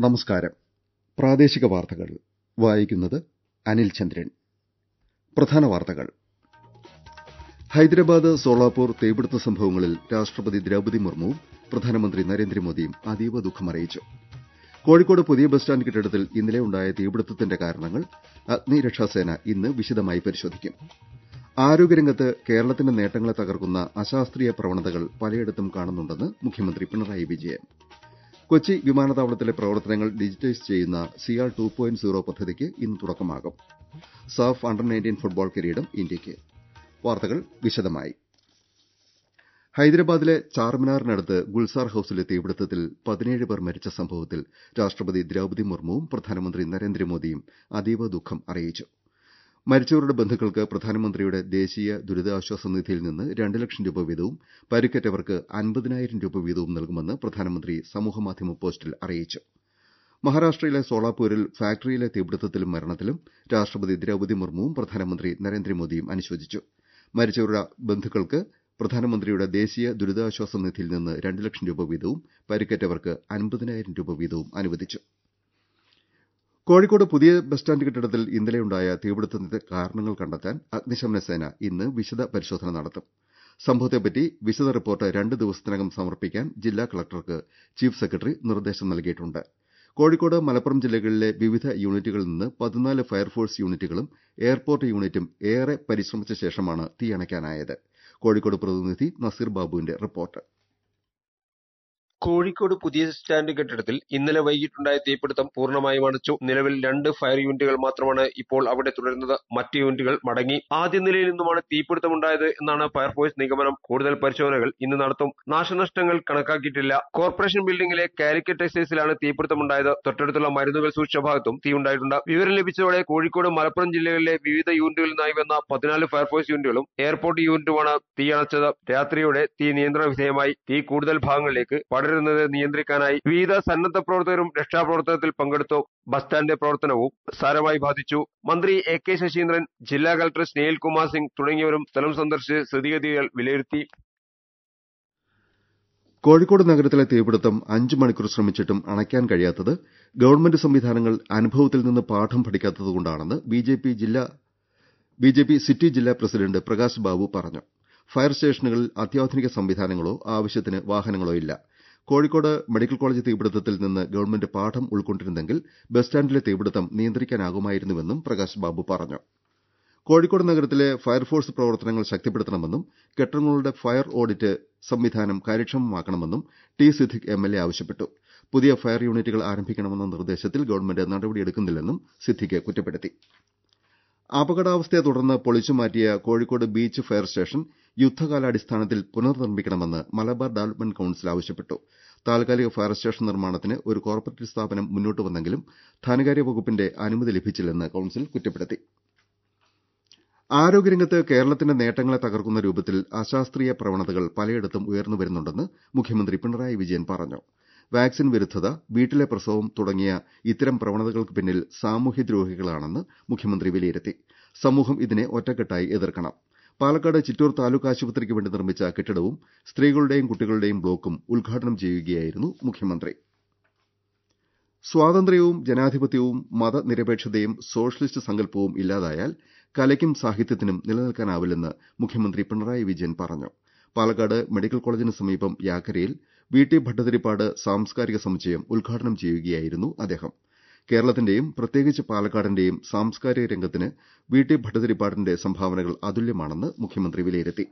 നമസ്കാരം പ്രാദേശിക വാർത്തകൾ വായിക്കുന്നത് അനിൽ ചന്ദ്രൻ പ്രധാന വാർത്തകൾ ഹൈദരാബാദ് സോളാപൂർ തീപിടുത്ത സംഭവങ്ങളിൽ രാഷ്ട്രപതി ദ്രൌപതി മുർമുവും പ്രധാനമന്ത്രി നരേന്ദ്രമോദിയും അതീവ ദുഃഖമറിയിച്ചു കോഴിക്കോട് പുതിയ ബസ് സ്റ്റാന്റ് കെട്ടിടത്തിൽ ഇന്നലെ ഉണ്ടായ തീപിടുത്തത്തിന്റെ കാരണങ്ങൾ അഗ്നിരക്ഷാസേന ഇന്ന് വിശദമായി പരിശോധിക്കും ആരോഗ്യരംഗത്ത് കേരളത്തിന്റെ നേട്ടങ്ങളെ തകർക്കുന്ന അശാസ്ത്രീയ പ്രവണതകൾ പലയിടത്തും കാണുന്നുണ്ടെന്ന് മുഖ്യമന്ത്രി പിണറായി വിജയൻ കൊച്ചി വിമാനത്താവളത്തിലെ പ്രവർത്തനങ്ങൾ ഡിജിറ്റൈസ് ചെയ്യുന്ന സിയാൽ ടു പോയിന്റ് സീറോ പദ്ധതിക്ക് ഇന്ന് തുടക്കമാകും സാഫ് അണ്ടർ നയൻറ്റീൻ ഫുട്ബോൾ കിരീടം ഇന്ത്യയ്ക്ക് വാർത്തകൾ വിശദമായി ഹൈദരാബാദിലെ ചാർമിനാറിനടുത്ത് ഗുൽസാർ ഹൌസിലെ തീപിടുത്തത്തിൽ പതിനേഴ് പേർ മരിച്ച സംഭവത്തിൽ രാഷ്ട്രപതി ദ്രൌപതി മുർമുവും പ്രധാനമന്ത്രി നരേന്ദ്രമോദിയും അതീവ ദുഃഖം അറിയിച്ചു മരിച്ചവരുടെ ബന്ധുക്കൾക്ക് പ്രധാനമന്ത്രിയുടെ ദേശീയ ദുരിതാശ്വാസ നിധിയിൽ നിന്ന് രണ്ട് ലക്ഷം രൂപ വീതവും പരിക്കേറ്റവർക്ക് അൻപതിനായിരം രൂപ വീതവും നൽകുമെന്ന് പ്രധാനമന്ത്രി സമൂഹമാധ്യമ പോസ്റ്റിൽ അറിയിച്ചു മഹാരാഷ്ട്രയിലെ സോളാപൂരിൽ ഫാക്ടറിയിലെ തീപിടുത്തത്തിലും മരണത്തിലും രാഷ്ട്രപതി ദ്രൌപതി മുർമുവും പ്രധാനമന്ത്രി നരേന്ദ്രമോദിയും അനുശോചിച്ചു മരിച്ചവരുടെ ബന്ധുക്കൾക്ക് പ്രധാനമന്ത്രിയുടെ ദേശീയ ദുരിതാശ്വാസ നിധിയിൽ നിന്ന് രണ്ട് ലക്ഷം രൂപ വീതവും പരിക്കേറ്റവർക്ക് അൻപതിനായിരം രൂപ വീതവും അനുവദിച്ചു കോഴിക്കോട് പുതിയ ബസ് സ്റ്റാന്റ് കെട്ടിടത്തിൽ ഇന്നലെയുണ്ടായ തീപിടുത്തത്തിന്റെ കാരണങ്ങൾ കണ്ടെത്താൻ അഗ്നിശമന സേന ഇന്ന് വിശദ പരിശോധന നടത്തും സംഭവത്തെപ്പറ്റി വിശദ റിപ്പോർട്ട് രണ്ട് ദിവസത്തിനകം സമർപ്പിക്കാൻ ജില്ലാ കളക്ടർക്ക് ചീഫ് സെക്രട്ടറി നിർദ്ദേശം നൽകിയിട്ടുണ്ട് കോഴിക്കോട് മലപ്പുറം ജില്ലകളിലെ വിവിധ യൂണിറ്റുകളിൽ നിന്ന് പതിനാല് ഫയർഫോഴ്സ് യൂണിറ്റുകളും എയർപോർട്ട് യൂണിറ്റും ഏറെ പരിശ്രമിച്ച ശേഷമാണ് തീയണയ്ക്കാനായത് കോഴിക്കോട് പ്രതിനിധി നസീർ ബാബുവിന്റെ റിപ്പോർട്ട് കോഴിക്കോട് പുതിയ സ്റ്റാൻഡ് കെട്ടിടത്തിൽ ഇന്നലെ വൈകിട്ടുണ്ടായ തീപിടുത്തം പൂർണ്ണമായും അടച്ചു നിലവിൽ രണ്ട് ഫയർ യൂണിറ്റുകൾ മാത്രമാണ് ഇപ്പോൾ അവിടെ തുടരുന്നത് മറ്റ് യൂണിറ്റുകൾ മടങ്ങി ആദ്യ നിലയിൽ നിന്നുമാണ് തീപിടുത്തമുണ്ടായത് എന്നാണ് ഫയർഫോഴ്സ് നിഗമനം കൂടുതൽ പരിശോധനകൾ ഇന്ന് നടത്തും നാശനഷ്ടങ്ങൾ കണക്കാക്കിയിട്ടില്ല കോർപ്പറേഷൻ ബിൽഡിംഗിലെ കാലിക്കറ്റ് എക്സൈസിലാണ് തീപിടുത്തമുണ്ടായത് തൊട്ടടുത്തുള്ള മരുന്നുകൾ സൂക്ഷിച്ച ഭാഗത്തും തീയുണ്ടായിട്ടുണ്ട് വിവരം ലഭിച്ചതോടെ കോഴിക്കോട് മലപ്പുറം ജില്ലകളിലെ വിവിധ യൂണിറ്റുകളിൽ നിന്നായി വന്ന പതിനാല് ഫയർഫോഴ്സ് യൂണിറ്റുകളും എയർപോർട്ട് യൂണിറ്റുമാണ് തീയണച്ചത് രാത്രിയോടെ തീ നിയന്ത്രണ വിധേയമായി തീ കൂടുതൽ ഭാഗങ്ങളിലേക്ക് പടരുന്നത് നിയന്ത്രിക്കാനായി വിവിധ സന്നദ്ധ പ്രവർത്തകരും രക്ഷാപ്രവർത്തനത്തിൽ പങ്കെടുത്തു ബസ് സ്റ്റാൻഡിന്റെ പ്രവർത്തനവും സാരമായി ബാധിച്ചു മന്ത്രി എ കെ ശശീന്ദ്രൻ ജില്ലാ കളക്ടർ സ്നേഹിൽ കുമാർ സിംഗ് തുടങ്ങിയവരും സ്ഥലം സന്ദർശിച്ച് സ്ഥിതിഗതികൾ വിലയിരുത്തി കോഴിക്കോട് നഗരത്തിലെ തീപിടുത്തം അഞ്ച് മണിക്കൂർ ശ്രമിച്ചിട്ടും അണയ്ക്കാൻ കഴിയാത്തത് ഗവൺമെന്റ് സംവിധാനങ്ങൾ അനുഭവത്തിൽ നിന്ന് പാഠം പഠിക്കാത്തതുകൊണ്ടാണെന്ന് ബിജെപി സിറ്റി ജില്ലാ പ്രസിഡന്റ് പ്രകാശ് ബാബു പറഞ്ഞു ഫയർ സ്റ്റേഷനുകളിൽ അത്യാധുനിക സംവിധാനങ്ങളോ ആവശ്യത്തിന് വാഹനങ്ങളോ ഇല്ല കോഴിക്കോട് മെഡിക്കൽ കോളേജ് തീപിടുത്തത്തിൽ നിന്ന് ഗവൺമെന്റ് പാഠം ഉൾക്കൊണ്ടിരുന്നെങ്കിൽ ബസ് സ്റ്റാൻഡിലെ തീപിടുത്തം നിയന്ത്രിക്കാനാകുമായിരുന്നുവെന്നും പ്രകാശ് ബാബു പറഞ്ഞു കോഴിക്കോട് നഗരത്തിലെ ഫയർഫോഴ്സ് പ്രവർത്തനങ്ങൾ ശക്തിപ്പെടുത്തണമെന്നും കെട്ടിടങ്ങളുടെ ഫയർ ഓഡിറ്റ് സംവിധാനം കാര്യക്ഷമമാക്കണമെന്നും ടി സിദ്ദിഖ് എംഎൽഎ ആവശ്യപ്പെട്ടു പുതിയ ഫയർ യൂണിറ്റുകൾ ആരംഭിക്കണമെന്ന നിർദ്ദേശത്തിൽ ഗവൺമെന്റ് നടപടിയെടുക്കുന്നില്ലെന്നും സിദ്ദിഖ് കുറ്റപ്പെടുത്തി അപകടാവസ്ഥയെ തുടർന്ന് പൊളിച്ചുമാറ്റിയ കോഴിക്കോട് ബീച്ച് ഫയർ സ്റ്റേഷൻ യുദ്ധകാലാടിസ്ഥാനത്തിൽ പുനർനിർമ്മിക്കണമെന്ന് മലബാർ ഡെവലപ്മെന്റ് കൌൺസിൽ ആവശ്യപ്പെട്ടു താൽക്കാലിക ഫയർ സ്റ്റേഷൻ നിർമ്മാണത്തിന് ഒരു കോർപ്പറേറ്റ് സ്ഥാപനം മുന്നോട്ട് വന്നെങ്കിലും ധനകാര്യ വകുപ്പിന്റെ അനുമതി ലഭിച്ചില്ലെന്ന് കൌൺസിൽ കുറ്റപ്പെടുത്തി ആരോഗ്യരംഗത്ത് കേരളത്തിന്റെ നേട്ടങ്ങളെ തകർക്കുന്ന രൂപത്തിൽ അശാസ്ത്രീയ പ്രവണതകൾ പലയിടത്തും ഉയർന്നുവരുന്നുണ്ടെന്ന് മുഖ്യമന്ത്രി പിണറായി വിജയൻ പറഞ്ഞു വാക്സിൻ വിരുദ്ധത വീട്ടിലെ പ്രസവം തുടങ്ങിയ ഇത്തരം പ്രവണതകൾക്ക് പിന്നിൽ സാമൂഹ്യദ്രോഹികളാണെന്ന് മുഖ്യമന്ത്രി വിലയിരുത്തി സമൂഹം ഇതിനെ ഒറ്റക്കെട്ടായി എതിർക്കണം പാലക്കാട് ചിറ്റൂർ താലൂക്ക് ആശുപത്രിക്ക് വേണ്ടി നിർമ്മിച്ച കെട്ടിടവും സ്ത്രീകളുടെയും കുട്ടികളുടെയും ബ്ലോക്കും ഉദ്ഘാടനം ചെയ്യുകയായിരുന്നു മുഖ്യമന്ത്രി സ്വാതന്ത്ര്യവും ജനാധിപത്യവും മതനിരപേക്ഷതയും സോഷ്യലിസ്റ്റ് സങ്കല്പവും ഇല്ലാതായാൽ കലയ്ക്കും സാഹിത്യത്തിനും നിലനിൽക്കാനാവില്ലെന്ന് മുഖ്യമന്ത്രി പിണറായി വിജയൻ പറഞ്ഞു പാലക്കാട് മെഡിക്കൽ കോളേജിന് സമീപം യാക്കരയിൽ വി ടി ഭട്ടതിരിപ്പാട് സാംസ്കാരിക സമുച്ചയം ഉദ്ഘാടനം ചെയ്യുകയായിരുന്നു അദ്ദേഹം കേരളത്തിന്റെയും പ്രത്യേകിച്ച് പാലക്കാടിന്റെയും സാംസ്കാരിക രംഗത്തിന് വി ടി ഭട്ടതിരിപ്പാടിന്റെ സംഭാവനകൾ അതുല്യമാണെന്ന് മുഖ്യമന്ത്രി വിലയിരുത്തി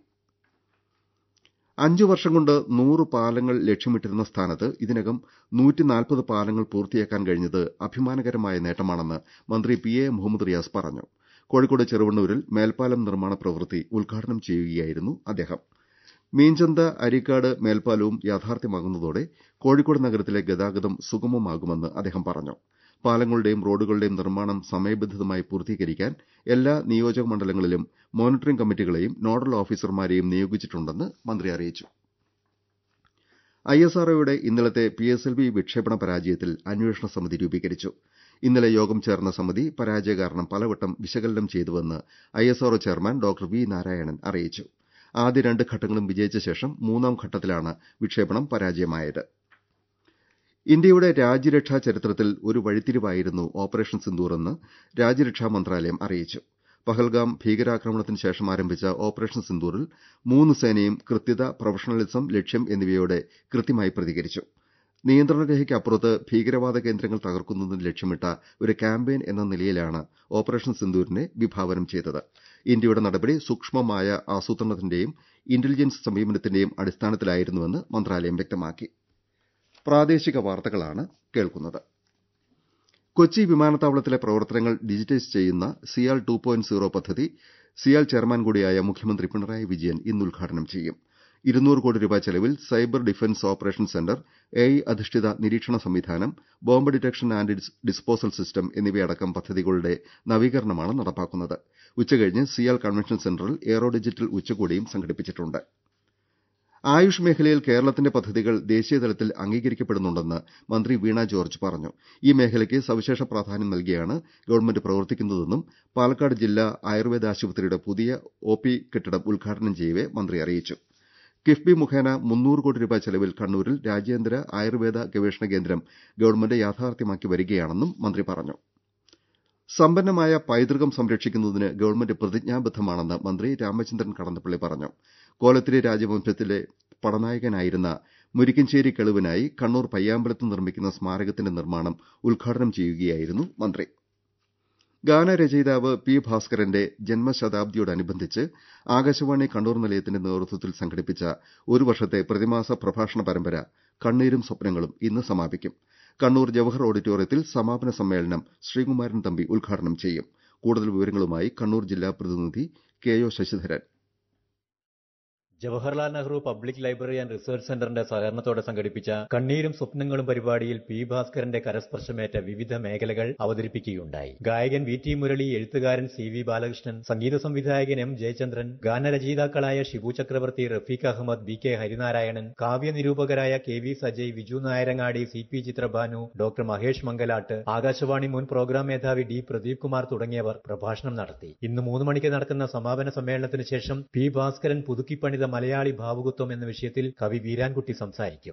അഞ്ചു വർഷം കൊണ്ട് നൂറ് പാലങ്ങൾ ലക്ഷ്യമിട്ടിരുന്ന സ്ഥാനത്ത് ഇതിനകം നൂറ്റിനാൽപ്പത് പാലങ്ങൾ പൂർത്തിയാക്കാൻ കഴിഞ്ഞത് അഭിമാനകരമായ നേട്ടമാണെന്ന് മന്ത്രി പി എ മുഹമ്മദ് റിയാസ് പറഞ്ഞു കോഴിക്കോട് ചെറുവണ്ണൂരിൽ മേൽപ്പാലം നിർമ്മാണ പ്രവൃത്തി ഉദ്ഘാടനം ചെയ്യുകയായിരുന്നു അദ്ദേഹം മീഞ്ചന്ത അരീക്കാട് മേൽപ്പാലവും യാഥാർത്ഥ്യമാകുന്നതോടെ കോഴിക്കോട് നഗരത്തിലെ ഗതാഗതം സുഗമമാകുമെന്ന് അദ്ദേഹം പറഞ്ഞു പാലങ്ങളുടെയും റോഡുകളുടെയും നിർമ്മാണം സമയബന്ധിതമായി പൂർത്തീകരിക്കാൻ എല്ലാ നിയോജക മണ്ഡലങ്ങളിലും മോണിറ്ററിംഗ് കമ്മിറ്റികളെയും നോഡൽ ഓഫീസർമാരെയും നിയോഗിച്ചിട്ടുണ്ടെന്ന് മന്ത്രി അറിയിച്ചു ഐഎസ്ആർഒയുടെ ഇന്നലത്തെ പിഎസ്എൽവി വിക്ഷേപണ പരാജയത്തിൽ അന്വേഷണ സമിതി രൂപീകരിച്ചു ഇന്നലെ യോഗം ചേർന്ന സമിതി പരാജയ കാരണം പലവട്ടം വിശകലനം ചെയ്തുവെന്ന് ISRO chairman doctor V Narayanan അറിയിച്ചു ആദ്യ രണ്ട് ഘട്ടങ്ങളും വിജയിച്ച ശേഷം മൂന്നാം ഘട്ടത്തിലാണ് വിക്ഷേപണം പരാജയമായത് ഇന്ത്യയുടെ രാജ്യരക്ഷാ ചരിത്രത്തിൽ ഒരു വഴിത്തിരിവായിരുന്നു ഓപ്പറേഷൻ സിന്ദൂർ എന്ന് രാജ്യരക്ഷാ മന്ത്രാലയം അറിയിച്ചു പഹൽഗാം ഭീകരാക്രമണത്തിന് ശേഷം ആരംഭിച്ച ഓപ്പറേഷൻ സിന്ദൂറിൽ മൂന്ന് സേനയും കൃത്യത പ്രൊഫഷണലിസം ലക്ഷ്യം എന്നിവയോടെ കൃത്യമായി പ്രതികരിച്ചു നിയന്ത്രണ രേഖയ്ക്കപ്പുറത്ത് ഭീകരവാദ കേന്ദ്രങ്ങൾ തകർക്കുന്നതിന് ലക്ഷ്യമിട്ട ഒരു ക്യാമ്പയിൻ എന്ന നിലയിലാണ് ഓപ്പറേഷൻ സിന്ദൂരിനെ വിഭാവനം ചെയ്തത് ഇന്ത്യയുടെ നടപടി സൂക്ഷ്മമായ ആസൂത്രണത്തിന്റെയും ഇന്റലിജൻസ് സമീപനത്തിന്റെയും അടിസ്ഥാനത്തിലായിരുന്നുവെന്ന് മന്ത്രാലയം വ്യക്തമാക്കി പ്രാദേശിക വാർത്തകളാണ് കേൾക്കുന്നത് കൊച്ചി വിമാനത്താവളത്തിലെ പ്രവർത്തനങ്ങൾ ഡിജിറ്റൈസ് ചെയ്യുന്ന സിയാൽ ടു പോയിന്റ് സീറോ പദ്ധതി സിയാൽ ചെയർമാൻ കൂടിയായ മുഖ്യമന്ത്രി പിണറായി വിജയൻ ഇന്ന് ഉദ്ഘാടനം ചെയ്യും ഇരുന്നൂറ് കോടി രൂപ ചെലവിൽ cyber defence operation centre AI അധിഷ്ഠിത നിരീക്ഷണ സംവിധാനം bomb detection and disposal system എന്നിവയടക്കം പദ്ധതികളുടെ നവീകരണമാണ് നടപ്പാക്കുന്നത് ഉച്ചകഴിഞ്ഞ് സിയാൽ കൺവെൻഷൻ സെന്ററിൽ എയ്റോ ഡിജിറ്റൽ ഉച്ചകോടിയും സംഘടിപ്പിച്ചിട്ടുണ്ട് ആയുഷ് മേഖലയിൽ കേരളത്തിന്റെ പദ്ധതികൾ ദേശീയതലത്തിൽ അംഗീകരിക്കപ്പെടുന്നുണ്ടെന്ന് മന്ത്രി വീണ ജോർജ് പറഞ്ഞു ഈ മേഖലയ്ക്ക് സവിശേഷ പ്രാധാന്യം നൽകിയാണ് ഗവൺമെന്റ് പ്രവർത്തിക്കുന്നതെന്നും പാലക്കാട് ജില്ലാ ആയുർവേദ ആശുപത്രിയുടെ പുതിയ ഒ പി കെട്ടിടം ഉദ്ഘാടനം ചെയ്യവെ മന്ത്രി അറിയിച്ചു കിഫ്ബി മുഖേന മുന്നൂറ് കോടി രൂപ ചെലവിൽ കണ്ണൂരിൽ രാജ്യാന്തര ആയുർവേദ ഗവേഷണ കേന്ദ്രം ഗവൺമെന്റ് യാഥാർത്ഥ്യമാക്കി വരികയാണെന്നും മന്ത്രി പറഞ്ഞു സമ്പന്നമായ പൈതൃകം സംരക്ഷിക്കുന്നതിന് ഗവൺമെന്റ് പ്രതിജ്ഞാബദ്ധമാണെന്ന് മന്ത്രി രാമചന്ദ്രൻ കടന്നപ്പള്ളി പറഞ്ഞു കോലത്തിരി രാജവംശത്തിലെ പടനായകനായിരുന്ന മുരിക്കഞ്ചേരി കെളുവിനായി കണ്ണൂർ പയ്യാമ്പലത്ത് നിർമ്മിക്കുന്ന സ്മാരകത്തിന്റെ നിർമ്മാണം ഉദ്ഘാടനം ചെയ്യുകയായിരുന്നു മന്ത്രി ഗാനരചയിതാവ് പി ഭാസ്കരന്റെ ജന്മശതാബ്ദിയോടനുബന്ധിച്ച് ആകാശവാണി കണ്ണൂർ നിലയത്തിന്റെ നേതൃത്വത്തിൽ സംഘടിപ്പിച്ച ഒരു വർഷത്തെ പ്രതിമാസ പ്രഭാഷണ പരമ്പര കണ്ണീരും സ്വപ്നങ്ങളും ഇന്ന് സമാപിക്കും കണ്ണൂർ ജവഹർ ഓഡിറ്റോറിയത്തിൽ സമാപന സമ്മേളനം ശ്രീകുമാരൻ തമ്പി ഉദ്ഘാടനം ചെയ്യും കൂടുതൽ വിവരങ്ങളുമായി കണ്ണൂർ ജില്ലാ പ്രതിനിധി K O Sasidharan Jawaharlal Nehru public library and research സെന്ററിന്റെ സഹകരണത്തോടെ സംഘടിപ്പിച്ച കണ്ണീരും സ്വപ്നങ്ങളും പരിപാടിയിൽ പി ഭാസ്കരന്റെ കരസ്പർശമേറ്റ വിവിധ മേഖലകൾ അവതരിപ്പിക്കുകയുണ്ടായി ഗായകൻ വി ടി മുരളി എഴുത്തുകാരൻ സി വി ബാലകൃഷ്ണൻ സംഗീത സംവിധായകൻ എം ജയചന്ദ്രൻ ഗാനരചയിതാക്കളായ ഷിബു ചക്രവർത്തി റഫീഖ് അഹമ്മദ് ബി കെ ഹരിനാരായണൻ കാവ്യ നിരൂപകരായ K V Sajay Viju Nayarangadi C P Chithrabhanu doctor Mahesh Mangalat Akashvani മുൻ പ്രോഗ്രാം മേധാവി ഡി പ്രദീപ് കുമാർ തുടങ്ങിയവർ പ്രഭാഷണം നടത്തി ഇന്ന് മൂന്ന് മണിക്ക് നടക്കുന്ന സമാപന സമ്മേളനത്തിന് ശേഷം പി ഭാസ്കരൻ പുതുക്കിപ്പണിത മലയാളി ഭാവുകത്വം എന്ന വിഷയത്തിൽ കവി വീരാൻകുട്ടി സംസാരിക്കും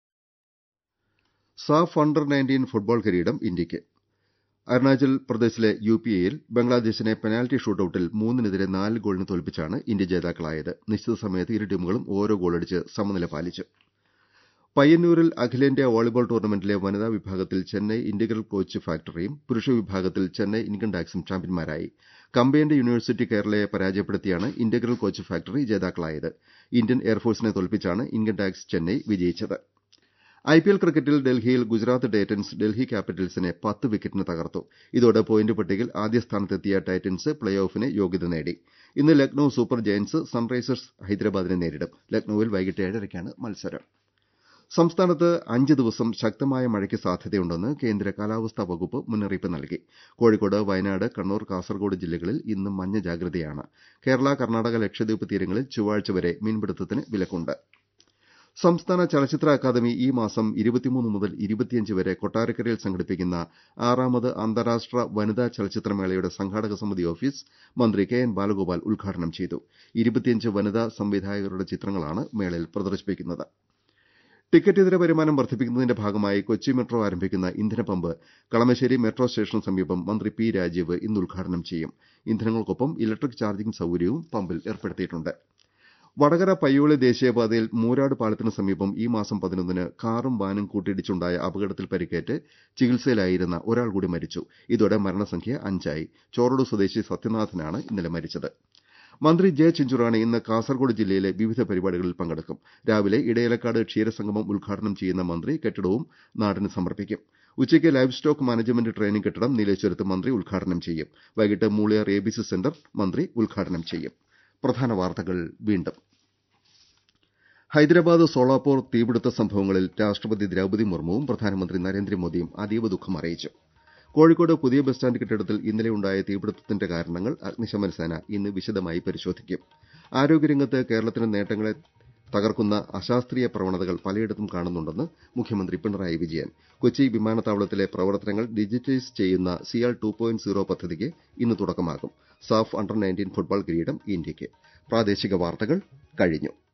സാഫ് അണ്ടർ നയൻറ്റീൻ ഫുട്ബോൾ കിരീടം ഇന്ത്യയ്ക്ക് അരുണാചൽ പ്രദേശിലെ യു പി എയിൽ ബംഗ്ലാദേശിനെ പെനാൽറ്റി ഷൂട്ടൌട്ടിൽ മൂന്നിനെതിരെ നാല് ഗോളിന് തോൽപ്പിച്ചാണ് ഇന്ത്യ ജേതാക്കളായത് നിശ്ചിത സമയത്ത് ഇരു ടീമുകളും ഓരോ ഗോളടിച്ച് സമനില പാലിച്ചു പയ്യന്നൂരിൽ അഖിലേന്ത്യാ വോളിബോൾ ടൂർണമെന്റിലെ വനിതാ വിഭാഗത്തിൽ ചെന്നൈ ഇന്റഗ്രൽ കോച്ച് ഫാക്ടറിയും പുരുഷ വിഭാഗത്തിൽ ചെന്നൈ ഇൻകം ടാക്സും ചാമ്പ്യന്മാരായി കമ്പൈൻഡ് യൂണിവേഴ്സിറ്റി കേരളയെ പരാജയപ്പെടുത്തിയാണ് ഇന്റഗ്രൽ കോച്ച് ഫാക്ടറി ജേതാക്കളായത് ഇന്ത്യൻ എയർഫോഴ്സിനെ തോൽപ്പിച്ചാണ് ഇൻകം ടാക്സ് ചെന്നൈ വിജയിച്ചത് ഐപിഎൽ ക്രിക്കറ്റിൽ ഡൽഹിയിൽ ഗുജറാത്ത് ടൈറ്റൻസ് ഡൽഹി ക്യാപിറ്റൽസിനെ പത്ത് വിക്കറ്റിന് തകർത്തു ഇതോടെ പോയിന്റ് പട്ടികയിൽ ആദ്യ സ്ഥാനത്തെത്തിയ ടൈറ്റൻസ് പ്ലേ ഓഫിന് യോഗ്യത നേടി ഇന്ന് ലക്നൌ സൂപ്പർ ജയന്റ്സ് സൺറൈസേഴ്സ് ഹൈദരാബാദിനെ നേരിടും ലക്നൌവിൽ വൈകിട്ട് ഏഴരയ്ക്കാണ് മത്സരം സംസ്ഥാനത്ത് അഞ്ച് ദിവസം ശക്തമായ മഴയ്ക്ക് സാധ്യതയുണ്ടെന്ന് കേന്ദ്ര കാലാവസ്ഥാ വകുപ്പ് മുന്നറിയിപ്പ് നൽകി കോഴിക്കോട് വയനാട് കണ്ണൂർ കാസർഗോഡ് ജില്ലകളിൽ ഇന്നും മഞ്ഞ ജാഗ്രതയാണ് കേരള കർണാടക ലക്ഷദ്വീപ് തീരങ്ങളിൽ ചൊവ്വാഴ്ച വരെ മീൻപിടുത്തത്തിന് വിലക്കുണ്ട് സംസ്ഥാന ചലച്ചിത്ര അക്കാദമി ഈ മാസം മുതൽ വരെ കൊട്ടാരക്കരയിൽ സംഘടിപ്പിക്കുന്ന ആറാമത് അന്താരാഷ്ട്ര വനിതാ ചലച്ചിത്രമേളയുടെ സംഘാടക സമിതി ഓഫീസ് മന്ത്രി കെ എൻ ബാലഗോപാൽ ഉദ്ഘാടനം ചെയ്തു വനിതാ സംവിധായകരുടെ ചിത്രങ്ങളാണ് മേളയിൽ പ്രദർശിപ്പിക്കുന്നത് ടിക്കറ്റ് ഇതര വരുമാനം വർദ്ധിപ്പിക്കുന്നതിന്റെ ഭാഗമായി കൊച്ചി മെട്രോ ആരംഭിക്കുന്ന ഇന്ധന പമ്പ് കളമശ്ശേരി മെട്രോ സ്റ്റേഷന് സമീപം മന്ത്രി പി രാജീവ് ഇന്ന് ഉദ്ഘാടനം ചെയ്യും ഇന്ധനങ്ങൾക്കൊപ്പം ഇലക്ട്രിക് ചാർജിംഗ് സൌകര്യവും പമ്പിൽ ഏർപ്പെടുത്തിയിട്ടുണ്ട് വടകര പയ്യോളി ദേശീയപാതയിൽ മൂരാട് പാലത്തിന് സമീപം ഈ മാസം പതിനൊന്നിന് കാറും വാനും കൂട്ടിയിടിച്ചുണ്ടായ അപകടത്തിൽ പരിക്കേറ്റ് ചികിത്സയിലായിരുന്ന ഒരാൾ കൂടി മരിച്ചു ഇതോടെ മരണസംഖ്യ അഞ്ചായി ചോറോട് സ്വദേശി സത്യനാഥനാണ് ഇന്നലെ മരിച്ചത് മന്ത്രി ജെ ചിഞ്ചുറാണി ഇന്ന് കാസർഗോഡ് ജില്ലയിലെ വിവിധ പരിപാടികളിൽ പങ്കെടുക്കും രാവിലെ ഇടയലക്കാട് ക്ഷീരസംഗമം ഉദ്ഘാടനം ചെയ്യുന്ന മന്ത്രി കെട്ടിടവും നാടിന് സമർപ്പിക്കും ഉച്ചയ്ക്ക് ലൈവ് സ്റ്റോക്ക് മാനേജ്മെന്റ് ട്രെയിനിംഗ് കെട്ടിടം നീലേശ്വരത്ത് മന്ത്രി ഉദ്ഘാടനം ചെയ്യും വൈകിട്ട് മൂളിയാർ എബിസി സെന്റർ മന്ത്രി ഉദ്ഘാടനം ചെയ്യും പ്രധാന വാർത്തകൾ വീണ്ടും ഹൈദരാബാദ് സോളാപൂർ തീപിടുത്ത സംഭവങ്ങളിൽ രാഷ്ട്രപതി ദ്രൌപദി മുർമുവും പ്രധാനമന്ത്രി നരേന്ദ്രമോദിയും അതീവ ദുഃഖം അറിയിച്ചു കോഴിക്കോട് പുതിയ ബസ് സ്റ്റാൻഡ് കെട്ടിടത്തിൽ ഇന്നലെയുണ്ടായ തീപിടുത്തത്തിന്റെ കാരണങ്ങൾ അഗ്നിശമന സേന ഇന്ന് വിശദമായി പരിശോധിക്കും ആരോഗ്യരംഗത്ത് കേരളത്തിന്റെ നേട്ടങ്ങളെ തകർക്കുന്ന അശാസ്ത്രീയ പ്രവണതകൾ പലയിടത്തും കാണുന്നുണ്ടെന്ന് മുഖ്യമന്ത്രി പിണറായി വിജയൻ കൊച്ചി വിമാനത്താവളത്തിലെ പ്രവർത്തനങ്ങൾ ഡിജിറ്റൈസ് ചെയ്യുന്ന സിയാൽ ടു പോയിന്റ് സീറോ പദ്ധതിക്ക് ഇന്ന് തുടക്കമാകും സാഫ് അണ്ടർ നയൻറ്റീൻ ഫുട്ബോൾ കിരീടം ഇന്ത്യയ്ക്ക് പ്രാദേശിക വാർത്തകൾ കഴിഞ്ഞു